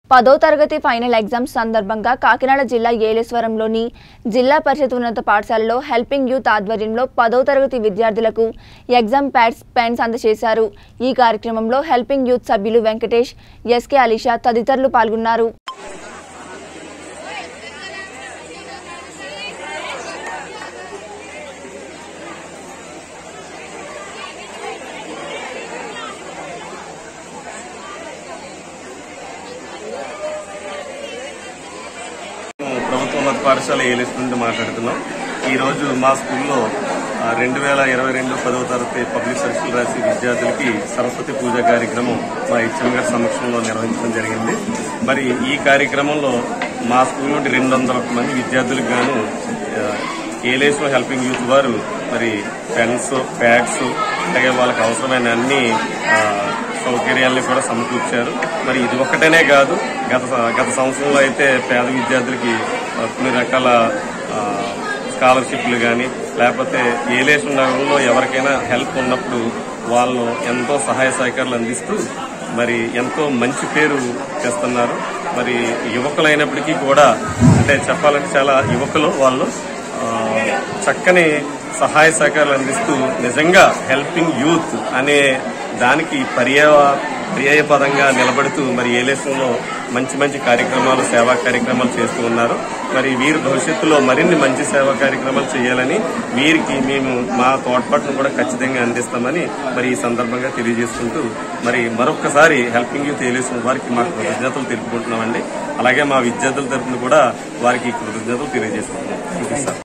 పదో తరగతి final exams సందర్భంగా కాకినాడ జిల్లా ఏలేశ్వరంలోని జిల్లా పరిషత్ ఉన్నత పాఠశాలలో హెల్పింగ్ యూత్ ఆధ్వర్యంలో పదో తరగతి విద్యార్థులకు ఎగ్జామ్ ప్యాడ్స్ పెన్స్ అందజేశారు ఈ కార్యక్రమంలో హెల్పింగ్ యూత్ సభ్యులు వెంకటేష్ ఎస్కే అలీషా తదితరులు పాల్గొన్నారు ప్రభుత్వ ఉన్నత పాఠశాల ఏలేసి నుండి మాట్లాడుతున్నాం ఈ రోజు మా స్కూల్లో రెండు వేల ఇరవై రెండు పదవ తరగతి పబ్లిక్ సర్కిల్ రాసి విద్యార్థులకి సరస్వతి పూజ కార్యక్రమం మా హెచ్ఎం గారి సమక్షంలో నిర్వహించడం జరిగింది మరి ఈ కార్యక్రమంలో మా స్కూల్ నుండి రెండు వందల మంది విద్యార్థులకు గాను ఆ, ఏలేశ్వరం హెల్పింగ్ యూత్ వారు మరి పెన్స్ ప్యాడ్స్ అలాగే వాళ్ళకి అవసరమైన అన్ని ఆ, సౌకర్యాలను కూడా సమకూర్చారు మరి ఇది ఒక్కటనే కాదు గత గత సంవత్సరంలో అయితే పేద విద్యార్థులకి ఆ, కొన్ని రకాల ఆ, స్కాలర్షిప్లు కానీ లేకపోతే ఏలేషన్ నగరంలో ఎవరికైనా హెల్ప్ ఉన్నప్పుడు వాళ్ళు ఎంతో సహాయ సహకారాలు అందిస్తూ మరి ఎంతో మంచి పేరు తెస్తున్నారు మరి యువకులైనప్పటికీ కూడా అంటే చెప్పాలంటే చాలా యువకులు వాళ్ళు ఆ, చక్కని సహాయ సహకారాలు అందిస్తూ నిజంగా హెల్పింగ్ యూత్ అనే దానికి పర్యాయ పర్యాయ పదంగా నిలబడుతూ మరి ఏలేసంలో మంచి మంచి కార్యక్రమాలు సేవా కార్యక్రమాలు చేస్తూ ఉన్నారు మరి వీరు భవిష్యత్తులో మరిన్ని మంచి సేవా కార్యక్రమాలు చేయాలని వీరికి మేము మా తోడ్పాటును కూడా ఖచ్చితంగా అందిస్తామని మరి ఈ సందర్భంగా తెలియజేసుకుంటూ మరి మరొకసారి హెల్పింగ్ యూత్ ఏలేసిన వారికి మా కృతజ్ఞతలు తెలుపుకుంటున్నామండి అలాగే మా విద్యార్థుల తరఫున కూడా వారికి కృతజ్ఞతలు తెలియజేస్తున్నాం